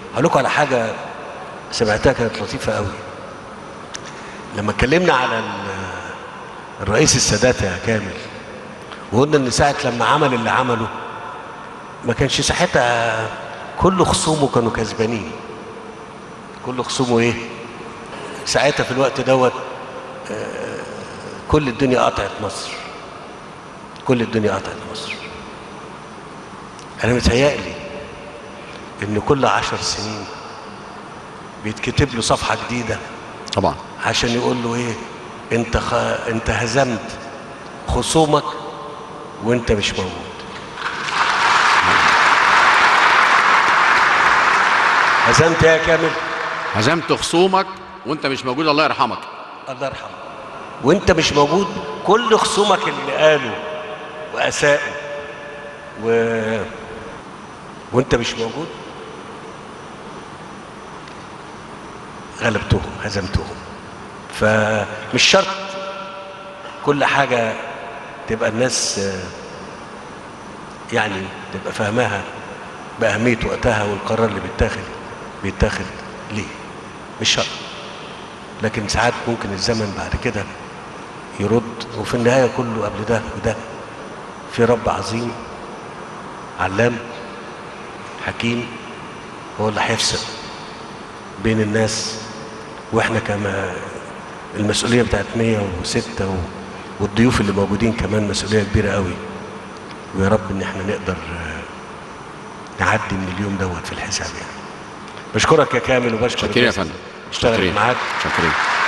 هقول لكم على حاجه سمعتها كانت لطيفه قوي لما اتكلمنا على ال- الرئيس السادات يا كامل وقلنا ان ساعه لما عمل اللي عمله ما كانش ساعتها كل خصومه كانوا كسبانين كل خصومه ايه ساعتها في الوقت دوت آه، كل الدنيا قطعت مصر كل الدنيا قطعت مصر انا متهيألي ان كل عشر سنين بيتكتب له صفحه جديده طبعا عشان يقول له ايه انت خ... انت هزمت خصومك وانت مش موجود هزمت إيه يا كامل هزمت خصومك وانت مش موجود الله يرحمك الله يرحمه وانت مش موجود كل خصومك اللي قالوا واساءوا و... وانت مش موجود غلبتهم هزمتهم فمش شرط كل حاجة تبقى الناس آه، يعني تبقى فاهماها بأهمية وقتها والقرار اللي بيتاخد بيتاخد ليه مش شرط لكن ساعات ممكن الزمن بعد كده يرد وفي النهاية كله قبل ده وده في رب عظيم علام حكيم هو اللي هيفصل بين الناس واحنا كما المسؤولية بتاعت 106 و- والضيوف اللي موجودين كمان مسؤولية كبيرة قوي ويا رب ان احنا نقدر آه، نعدي من اليوم دوت في الحساب يعني بشكرك يا كامل وبشكر شاكرين يا الناس فندم اشتغلت شاكرين. معاك شاكرين